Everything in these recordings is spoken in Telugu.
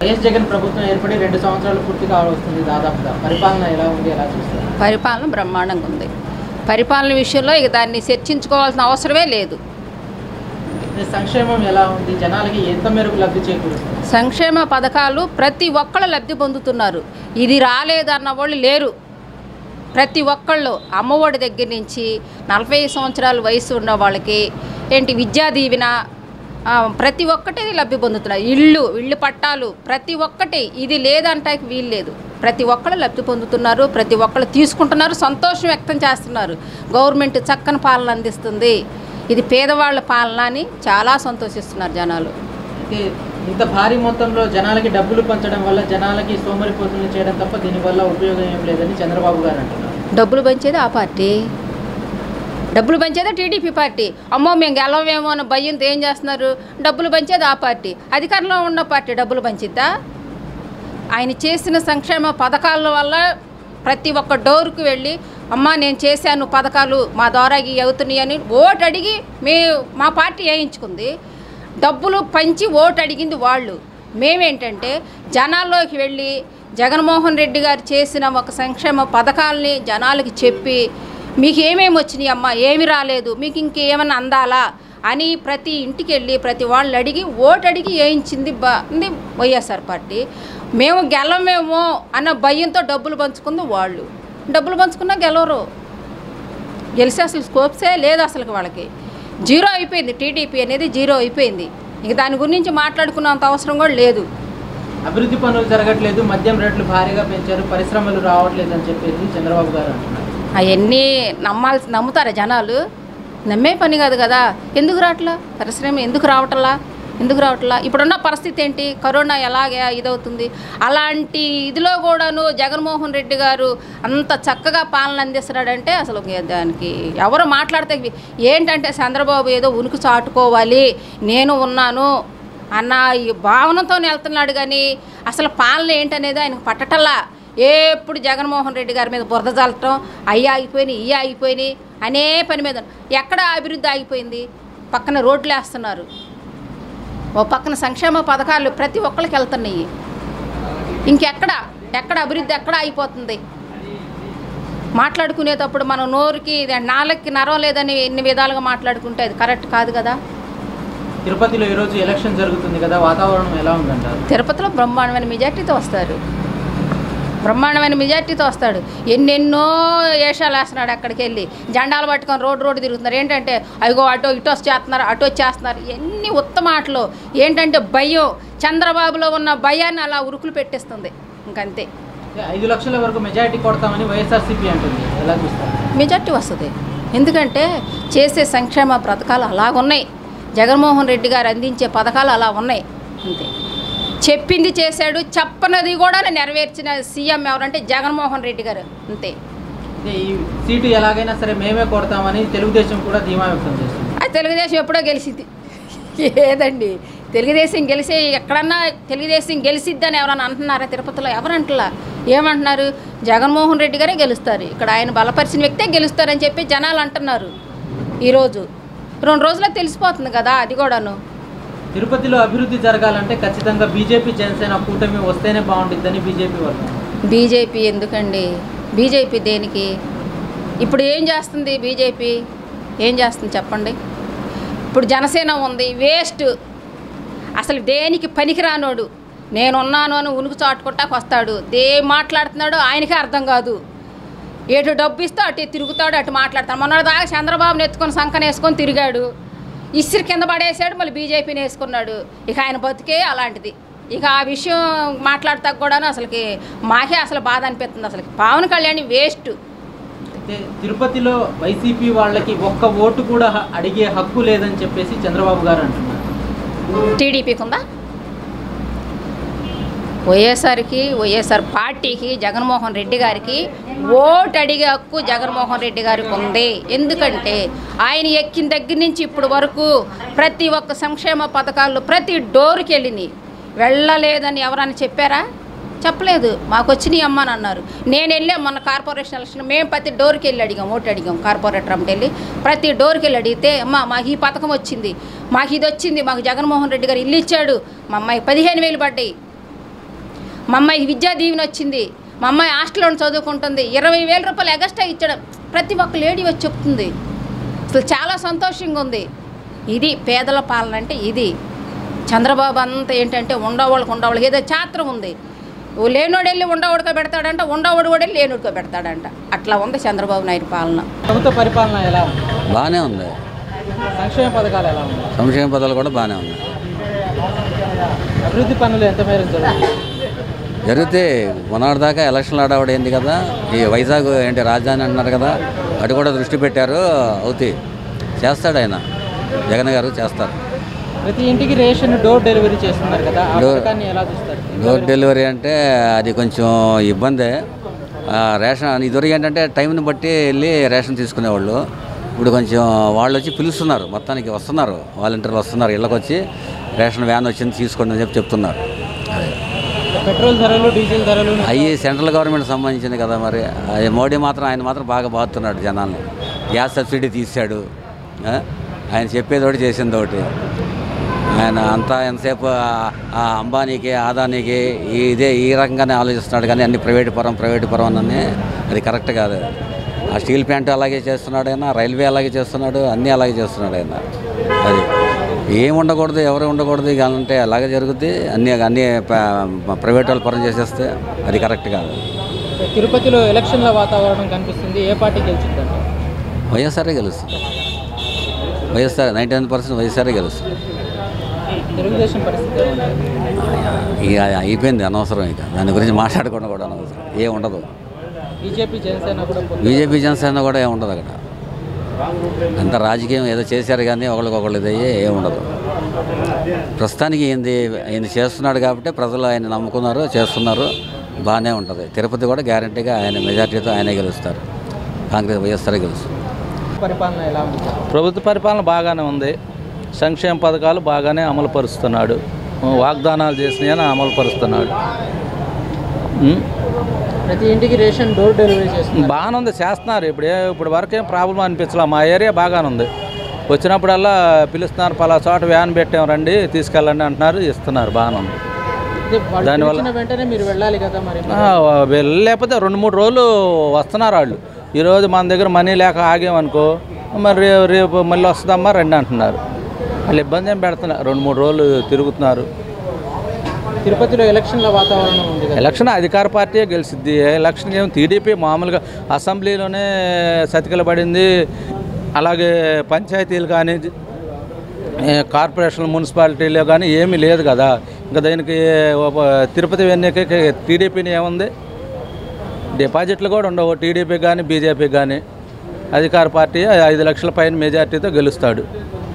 వైఎస్ జగన్ ప్రభుత్వం ఏర్పడి రెండు సంవత్సరాలు పూర్తి కావస్తుంది దాదాపుగా పరిపాలన ఎలా ఉంది ఎలా చూస్తారు పరిపాలన బ్రహ్మాండంగా ఉంది పరిపాలన విషయంలో ఇక దాన్ని చర్చించుకోవాల్సిన అవసరమే లేదు ఈ సంక్షేమం ఎలా ఉంది జనాలకి ఎంత మేరకు లబ్ధి చేకూరుస్తుంది సంక్షేమ పథకాలు ప్రతి ఒక్కళ్ళు లబ్ధి పొందుతున్నారు ఇది రాలేదన్న వాళ్ళు లేరు ప్రతి ఒక్కళ్ళు అమ్మఒడి దగ్గర నుంచి నలభై సంవత్సరాల వయసు ఉన్న వాళ్ళకి ఏంటి విద్యా దీవెన ఆ, ప్రతి ఒక్కటి లబ్ధి పొందుతున్నారు ఇళ్ళు ఇళ్ళు పట్టాలు ప్రతి ఒక్కటి ఇది లేదంటానికి వీలు లేదు ప్రతి ఒక్కళ్ళు లబ్ధి పొందుతున్నారు ప్రతి ఒక్కళ్ళు తీసుకుంటున్నారు సంతోషం వ్యక్తం చేస్తున్నారు గవర్నమెంట్ చక్కని పాలన అందిస్తుంది ఇది పేదవాళ్ళ పాలన అని చాలా సంతోషిస్తున్నారు జనాలు అయితే ఇంత భారీ మొత్తంలో జనాలకి డబ్బులు పంచడం వల్ల జనాలకి సోమరిపోతులు చేయడం తప్ప దీనివల్ల ఉపయోగం ఏం లేదని చంద్రబాబు గారు అంటున్నారు డబ్బులు పంచేది ఆ పార్టీ డబ్బులు పంచేదే టీడీపీ పార్టీ అమ్మో మేము గెలవేమో అని భయంతో ఏం చేస్తున్నారు డబ్బులు పంచేది ఆ పార్టీ అధికారంలో ఉన్న పార్టీ డబ్బులు పంచిద్దా ఆయన చేసిన సంక్షేమ పథకాల వల్ల ప్రతి ఒక్క డోర్కి వెళ్ళి అమ్మ నేను చేశాను పథకాలు మా ద్వారా ఇవి అవుతున్నాయి అని ఓటు అడిగి మే మా పార్టీ వేయించుకుంది డబ్బులు పంచి ఓటు అడిగింది వాళ్ళు మేమేంటంటే జనాల్లోకి వెళ్ళి జగన్మోహన్ రెడ్డి గారు చేసిన ఒక సంక్షేమ పథకాలని జనాలకి చెప్పి మీకు ఏమేమి వచ్చినాయి అమ్మా ఏమి రాలేదు మీకు ఇంకేమైనా అందాలా అని ప్రతి ఇంటికి వెళ్ళి ప్రతి వాళ్ళు అడిగి ఓటు అడిగి వేయించింది బా ఉంది వైఎస్ఆర్ పార్టీ మేము గెలమేమో అన్న భయంతో డబ్బులు పంచుకుంది వాళ్ళు డబ్బులు పంచుకున్నా గెలవరు గెలిచి అసలు స్కోప్సే లేదు అసలు వాళ్ళకి జీరో అయిపోయింది టీడీపీ అనేది జీరో అయిపోయింది ఇక దాని గురించి మాట్లాడుకున్నంత అవసరం కూడా లేదు అభివృద్ధి పనులు జరగట్లేదు మద్యం రేట్లు భారీగా పెంచారు పరిశ్రమలు రావట్లేదు అని చెప్పేసి చంద్రబాబు గారు అంటున్నారు అవన్నీ నమ్మాల్సి నమ్ముతారా జనాలు నమ్మే పని కాదు కదా ఎందుకు రావట్లా పరిశ్రమ ఎందుకు రావట్లా ఎందుకు రావట్లా ఇప్పుడున్న పరిస్థితి ఏంటి కరోనా ఎలాగే ఇదవుతుంది అలాంటి ఇదిలో కూడాను జగన్మోహన్ రెడ్డి గారు అంత చక్కగా పాలన అందిస్తున్నాడంటే అసలు దానికి ఎవరు మాట్లాడితే ఏంటంటే చంద్రబాబు ఏదో ఉనికి చాటుకోవాలి నేను ఉన్నాను అన్న ఈ భావనతో వెళ్తున్నాడు కానీ అసలు పాలన ఏంటనేది ఆయనకు పట్టటల్లా ఎప్పుడు జగన్మోహన్ రెడ్డి గారి మీద బురద చల్లటం అయ్యి ఆగిపోయినాయి ఇయ్యి ఆగిపోయినాయి అనే పని మీద ఎక్కడ అభివృద్ధి ఆగిపోయింది పక్కన రోడ్లు వేస్తున్నారు ఓ పక్కన సంక్షేమ పథకాలు ప్రతి ఒక్కరికి వెళ్తున్నాయి ఇంకెక్కడ ఎక్కడ అభివృద్ధి ఎక్కడ అయిపోతుంది మాట్లాడుకునేటప్పుడు మనం నోరుకి నాలుగుకి నరం లేదని ఎన్ని విధాలుగా మాట్లాడుకుంటే అది కరెక్ట్ కాదు కదా తిరుపతిలో ఈరోజు ఎలక్షన్ జరుగుతుంది కదా వాతావరణం ఎలా ఉందంటారు తిరుపతిలో బ్రహ్మాండమైన మెజార్టీతో వస్తారు బ్రహ్మాండమైన మెజార్టీతో వస్తాడు ఎన్నెన్నో వేషాలు వేస్తున్నాడు అక్కడికి వెళ్ళి జెండాలు పట్టుకొని రోడ్డు రోడ్డు తిరుగుతున్నారు ఏంటంటే అయ్యో అటో ఇటు వచ్చేస్తున్నారు అటు వచ్చేస్తున్నారు ఎన్ని ఉత్తమ ఆటలు ఏంటంటే భయం చంద్రబాబులో ఉన్న భయాన్ని అలా ఉరుకులు పెట్టేస్తుంది ఇంకంతే ఐదు లక్షల వరకు మెజారిటీ కొడతామని వైఎస్ఆర్సీపీ అంటుంది ఎలా చూస్తారు మెజార్టీ వస్తుంది ఎందుకంటే చేసే సంక్షేమ పథకాలు అలాగున్నాయి జగన్మోహన్ రెడ్డి గారు అందించే పథకాలు అలా ఉన్నాయి అంతే చెప్పింది చేశాడు చెప్పనది కూడా నెరవేర్చిన సీఎం ఎవరంటే జగన్మోహన్ రెడ్డి గారు అంతే అయితే ఈ సీటు ఎలాగైనా సరే మేమే కొడతామని తెలుగుదేశం కూడా ధీమా వ్యక్తం చేస్తుంది ఆ తెలుగుదేశం ఎప్పుడో గెలిచింది ఏదండి తెలుగుదేశం గెలిసే ఎక్కడన్నా తెలుగుదేశం గెలిసిద్దని ఎవరన్నా అంటున్నారా తిరుపతిలో ఎవరు అంటలా ఏమంటున్నారు జగన్మోహన్ రెడ్డి గారే గెలుస్తారు ఇక్కడ ఆయన బలపరిచిన వ్యక్తే గెలుస్తారని చెప్పి జనాలు అంటున్నారు ఈరోజు రెండు రోజుల్లో తెలిసిపోతుంది కదా అది కూడాను తిరుపతిలో అభివృద్ధి జరగాలంటే ఖచ్చితంగా బీజేపీ జనసేన కూటమి వస్తేనే బాగుంటుందని బీజేపీ వర్గం బీజేపీ ఎందుకండి బీజేపీ దేనికి ఇప్పుడు ఏం చేస్తుంది బీజేపీ ఏం చేస్తుంది చెప్పండి ఇప్పుడు జనసేన ఉంది వేస్ట్ అసలు దేనికి పనికిరానోడు నేనున్నాను అని ఉనికి చాటుకుంటాకు వస్తాడు దే మాట్లాడుతున్నాడో ఆయనకే అర్థం కాదు ఎటు డబ్బు ఇస్తే అటు తిరుగుతాడు అటు మాట్లాడతాడు మొన్న దాకా చంద్రబాబుని ఎత్తుకొని సంకన వేసుకొని తిరిగాడు ఇసిరి కింద పడేసాడు మళ్ళీ బీజేపీని వేసుకున్నాడు ఇక ఆయన బతికే అలాంటిది ఇక ఆ విషయం మాట్లాడతా కూడాను అసలుకి మాకే అసలు బాధ అనిపిస్తుంది అసలు పవన్ కళ్యాణ్ వేస్ట్ అయితే తిరుపతిలో వైసీపీ వాళ్ళకి ఒక్క ఓటు కూడా హ- అడిగే హక్కు లేదని చెప్పేసి చంద్రబాబు గారు అంటున్నారు టీడీపీకి ఉందా వైఎస్ఆర్కి వైఎస్ఆర్ పార్టీకి జగన్మోహన్ రెడ్డి గారికి ఓటు అడిగే హక్కు జగన్మోహన్ రెడ్డి గారికి ఉంది ఎందుకంటే ఆయన ఎక్కిన దగ్గర నుంచి ఇప్పుడు వరకు ప్రతి ఒక్క సంక్షేమ పథకాలు ప్రతి డోరుకి వెళ్ళినాయి వెళ్ళలేదని ఎవరైనా చెప్పారా చెప్పలేదు మాకు వచ్చినాయి అమ్మ అని అన్నారు నేను వెళ్ళాం మొన్న కార్పొరేషన్ ఎలక్షన్ మేము ప్రతి డోర్కి వెళ్ళి అడిగాం ఓటు అడిగాం కార్పొరేటర్ అమ్మటి వెళ్ళి ప్రతి డోర్కి వెళ్ళి అడిగితే అమ్మ మాకు ఈ పథకం వచ్చింది మాకు ఇది వచ్చింది మాకు జగన్మోహన్ రెడ్డి గారు ఇల్లు ఇచ్చాడు మా అమ్మాయి పదిహేను వేలు పడ్డాయి మా అమ్మాయికి విద్యా దీవెన వచ్చింది మా అమ్మాయి హాస్టల్లో చదువుకుంటుంది ఇరవై వేల రూపాయలు ఎగస్ట్రా ఇచ్చడం ప్రతి ఒక్క లేడీ వచ్చి చెప్తుంది అసలు చాలా సంతోషంగా ఉంది ఇది పేదల పాలన అంటే ఇది చంద్రబాబు అంతా ఏంటంటే ఉండవాళ్ళకి ఉండవాళ్ళకి ఏదో చాత్రం ఉంది ఓ లేనోడు వెళ్ళి ఉండవాడుకో పెడతాడంట ఉండవాడు కూడా వెళ్ళి లేనుడికో పెడతాడంట అట్లా ఉంది చంద్రబాబు నాయుడు పాలన ప్రభుత్వ పరిపాలన ఎలా ఉంది బాగానే ఉంది సంక్షేమ పథకాలు ఎలా ఉన్నాయి సంక్షేమ పదాలు కూడా బాగానే ఉన్నాయి అభివృద్ధి పనులు ఎంత మేరకు జరుగుతుంది జరిగితే మొన్నటి దాకా ఎలక్షన్లు ఆడవాడు ఏంది కదా ఈ వైజాగ్ ఏంటి రాజధాని అంటున్నారు కదా అటు కూడా దృష్టి పెట్టారు అవుతాయి చేస్తాడు ఆయన జగన్ గారు చేస్తారు ప్రతి ఇంటికి రేషన్ డోర్ డెలివరీ చేస్తున్నారు కదా ఆ డోర్- పథకాన్ని ఎలా చూస్తారు డోర్ డెలివరీ అంటే అది కొంచెం ఇబ్బందే ఆ, రేషన్ ఇదివరకు ఏంటంటే టైంని బట్టి వెళ్ళి రేషన్ తీసుకునేవాళ్ళు ఇప్పుడు కొంచెం వాళ్ళు వచ్చి పిలుస్తున్నారు మొత్తానికి వస్తున్నారు వాలంటీర్లు వస్తున్నారు ఇళ్ళకి వచ్చి రేషన్ వ్యాన్ వచ్చింది తీసుకోండి అని చెప్పి చెప్తున్నారు అదే పెట్రోల్ ధరలు డీజిల్ ధరలు అవి సెంట్రల్ గవర్నమెంట్ సంబంధించింది కదా మరి అది మోడీ మాత్రం ఆయన మాత్రం బాగా బాగుతున్నాడు జనాల్ని గ్యాస్ సబ్సిడీ తీశాడు ఆ? ఆయన చెప్పేది ఒకటి చేసింది ఒకటి ఆయన అంతా ఎంతసేపు ఆ- ఆ అంబానీకి ఆదానీకి ఈ- ఇదే ఈ రకంగానే ఆలోచిస్తున్నాడు కానీ అన్ని ప్రైవేట్ పరం ప్రైవేట్ పరం అని అది కరెక్ట్ కాదు ఆ స్టీల్ ప్లాంట్ అలాగే చేస్తున్నాడు ఆయన రైల్వే అలాగే చేస్తున్నాడు అన్నీ అలాగే చేస్తున్నాడు ఆయన అది ఏం ఉండకూడదు ఎవరు ఉండకూడదు ఇక అంటే అలాగే జరుగుద్ది అన్ని అన్ని ప- ప్రైవేట్ వాళ్ళు పరం చేసేస్తే అది కరెక్ట్ కాదు తిరుపతిలో ఎలక్షన్ల వాతావరణం కనిపిస్తుంది ఏ పార్టీ గెలుచుందంటే వైఎస్ఆర్ఏ గెలుస్తుంది వైఎస్ఆర్ నైంటీ నైన్ పర్సెంట్ వైఎస్ఆర్ఏ గెలుస్తుంది తెలుగుదేశం పరిస్థితి ఎలా ఉంది? ఇక అయిపోయింది అనవసరం ఇక దాని గురించి మాట్లాడకుండా కూడా అనవసరం ఏం ఉండదు బీజేపీ జనసేన కూడా పొత్తు. బీజేపీ జనసేన కూడా ఏం ఉండదు అక్కడ అంత రాజకీయం ఏదో చేశారు కానీ ఒకరికొకళ్ళు ఇదయ్యి ఏం ఉండదు ప్రస్తుతానికి ఏంది ఆయన చేస్తున్నాడు కాబట్టి ప్రజలు ఆయన నమ్ముకున్నారు చేస్తున్నారు బాగానే ఉంటుంది తిరుపతి కూడా గ్యారంటీగా ఆయన మెజార్టీతో ఆయనే గెలుస్తారు కాంగ్రెస్ వైఎస్ఆర్ గెలుస్తారు పరిపాలన ఎలా ఉంది ప్రభుత్వ పరిపాలన బాగానే ఉంది సంక్షేమ పథకాలు బాగానే అమలు పరుస్తున్నాడు వాగ్దానాలు చేసినాయని అమలు పరుస్తున్నాడు ఉం? ప్రతి ఇంటికి రేషన్ డోర్ డెలివరీ చేస్తున్నారు బాగానే ఉంది చేస్తున్నారు ఇప్పుడు ఏ- ఇప్పుడు వరకు ఏం ప్రాబ్లం అనిపించలే మా ఏరియా బాగానే ఉంది వచ్చినప్పుడల్లా పిలుస్తున్నారు పలా చోట వ్యాన్ పెట్టాం రండి తీసుకెళ్ళండి అంటున్నారు ఇస్తున్నారు బాగానే ఉంది ఇది వాళ్ళు దానివల్ల- పిలిచిన వెంటనే మీరు వెళ్ళాలి కదా మరి ఆ, వెళ్ళలేకపోతే రెండు మూడు రోజులు వస్తున్నారు వాళ్ళు ఈరోజు మన దగ్గర మనీ లేక ఆగామనుకో మరి రేపు రేపు మళ్ళీ వస్తుందమ్మా రండి అంటున్నారు వాళ్ళు ఇబ్బంది ఏం పెడుతున్నారు రెండు మూడు రోజులు తిరుగుతున్నారు తిరుపతిలో ఎలక్షన్ల వాతావరణం ఉంది కదా ఎలక్షన్ అధికార పార్టీయే గెలిచిద్ది ఎలక్షన్ ఏం టీడీపీ మామూలుగా అసెంబ్లీలోనే సతికిల పడింది అలాగే పంచాయతీలు కానీ ఏ, కార్పొరేషన్ మున్సిపాలిటీలో కానీ ఏమీ లేదు కదా ఇంకా దానికి ఒక తిరుపతి ఎన్నికకి టీడీపీని ఏముంది డిపాజిట్లు కూడా ఉండవు టీడీపీ కానీ బీజేపీ కానీ అధికార పార్టీ ఐదు లక్షల పైన మెజార్టీతో గెలుస్తాడు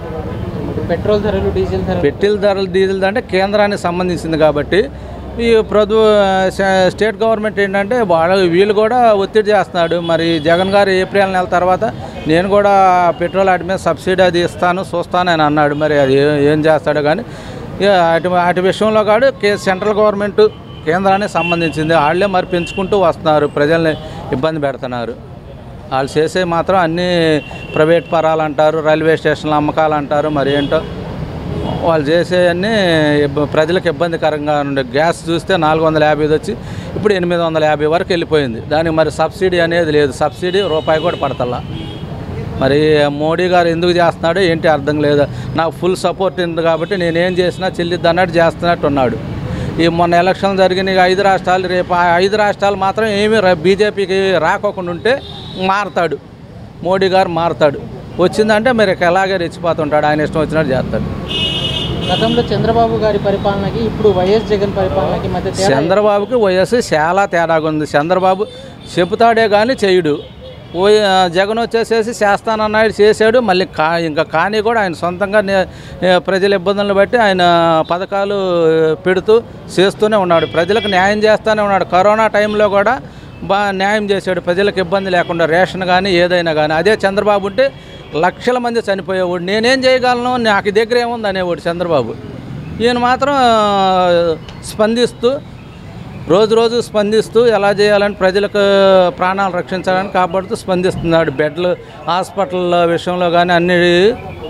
పెట్రోల్ ధరలు డీజిల్ ధరలు పెట్రోల్ ధరలు డీజిల్ అంటే కేంద్రానికి సంబంధించింది కాబట్టి ఈ ప్రభు స్టేట్ గవర్నమెంట్ ఏంటంటే వాళ్ళ వీళ్ళు కూడా ఒత్తిడి చేస్తున్నాడు మరి జగన్ గారు ఏప్రిల్ నెల తర్వాత నేను కూడా పెట్రోల్ వాటి మీద సబ్సిడీ అది ఇస్తాను చూస్తాను అని అన్నాడు మరి అది ఏ- ఏం చేస్తాడో కానీ ఇక అటు అటు విషయంలో కాదు కే సెంట్రల్ గవర్నమెంట్ కేంద్రానికి సంబంధించింది వాళ్ళే మరి పెంచుకుంటూ వస్తున్నారు ప్రజల్ని ఇబ్బంది పెడుతున్నారు వాళ్ళు చేసే మాత్రం అన్నీ ప్రైవేట్ పరాలు అంటారు రైల్వే స్టేషన్ల అమ్మకాలు అంటారు మరి ఏంటో వాళ్ళు చేసేవన్నీ ఇబ్బ- ప్రజలకు ఇబ్బందికరంగా ఉండే గ్యాస్ చూస్తే నాలుగు వందల యాభైది వచ్చి ఇప్పుడు ఎనిమిది వందల యాభై వరకు వెళ్ళిపోయింది దానికి మరి సబ్సిడీ అనేది లేదు సబ్సిడీ రూపాయి కూడా పడతల్లా మరి మోడీ గారు ఎందుకు చేస్తున్నాడో ఏంటి అర్థం లేదు నాకు ఫుల్ సపోర్ట్ ఉంది కాబట్టి నేనేం చేసినా చెల్లిద్ది అన్నట్టు చేస్తున్నట్టు ఉన్నాడు ఈ మొన్న ఎలక్షన్ జరిగిన ఈ ఐదు రాష్ట్రాలు రేపు ఆ ఐదు రాష్ట్రాలు మాత్రం ఏమీ బీజేపీకి రాకోకుండా ఉంటే మారతాడు మోడీ గారు మారతాడు వచ్చిందంటే మరి ఇక అలాగే రెచ్చిపోతుంటాడు ఆయన ఇష్టం వచ్చినట్టు చేస్తాడు గతంలో చంద్రబాబు గారి పరిపాలనకి ఇప్పుడు వైఎస్ జగన్ పరిపాలనకి మధ్య తేడా చంద్రబాబుకి వయస్సు చాలా తేడాగా ఉంది చంద్రబాబు చెబుతాడే కానీ చేయుడు ఓ జగన్ వచ్చేసేసి చేస్తానన్నాడు చేశాడు మళ్ళీ కా ఇంకా కానీ కూడా ఆయన సొంతంగా నే- ఏ, ప్రజల ఇబ్బందులను బట్టి ఆయన పథకాలు పెడుతూ చేస్తూనే ఉన్నాడు ప్రజలకు న్యాయం చేస్తూనే ఉన్నాడు కరోనా టైంలో కూడా బాగా న్యాయం చేశాడు ప్రజలకు ఇబ్బంది లేకుండా రేషన్ కానీ ఏదైనా కానీ అదే చంద్రబాబు ఉంటే లక్షల మంది చనిపోయేవాడు నేనేం చేయగలను నాకు దగ్గర ఏముంది అనేవాడు చంద్రబాబు ఈయన మాత్రం ఆ, స్పందిస్తూ రోజు రోజు స్పందిస్తూ ఎలా చేయాలని ప్రజలకు ప్రాణాలు రక్షించాలని కాపాడుతూ స్పందిస్తున్నాడు బెడ్లు హాస్పిటల్ విషయంలో కానీ అన్ని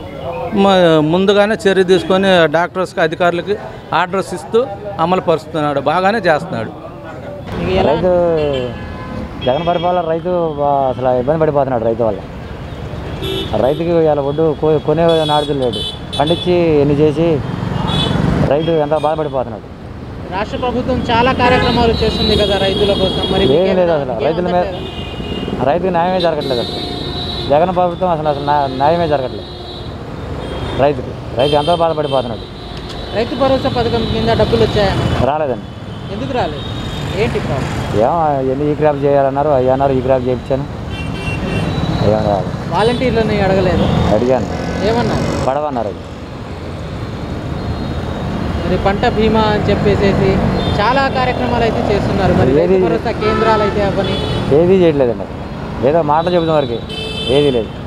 మ- ముందుగానే చర్య తీసుకొని డాక్టర్స్కి అధికారులకి ఆర్డర్స్ ఇస్తూ అమలు పరుస్తున్నాడు బాగానే చేస్తున్నాడు మీకు ఎలా రైతు జగన్ పరిపాలన రైతు బా- అసలు ఇబ్బంది పడిపోతున్నాడు రైతు వల్ల రైతుకి ఇలా ఒడ్డు కొ- కొనే నాడుతు లేడు పండించి ఎన్ని చేసి రైతు ఎంత బాధపడిపోతున్నాడు రాష్ట్ర ప్రభుత్వం చాలా కార్యక్రమాలు చేస్తుంది కదా రైతుల కోసం మరి ఏం మీకేమైనా- లేదు అసలు రైతుల మీద మీకేమంతట్లేదా? రైతుకి న్యాయమే జరగట్లేదు అసలు జగన్ ప్రభుత్వం అసలు అసలు న్యా- న్యాయమే జరగట్లేదు రైతుకి రైతు ఎంతో బాధపడిపోతున్నాడు రైతు భరోసా పథకం కింద డబ్బులు వచ్చాయన్న రాలేదండి ఎందుకు రాలేదు ఏంటి ప్రాబ్లం ఏమో ఎన్ని ఈ క్రాప్ చేయాలన్నారు అయ్యి అన్నారు ఈ క్రాప్ చేయించాను ఏమో రాదు వాలంటీర్లని అడగలేదు అడిగాను ఏమన్నారు పడవన్నారు అది మరి పంట బీమా అని చెప్పేసేసి చాలా కార్యక్రమాలు అయితే చేస్తున్నారు మరి రైతు ఏది- భరోసా కేంద్రాలు అయితే అవని ఏదీ చేయట్లేదండి ఏదో మాటలు చెబుతున్న వరకు ఏదీ లేదు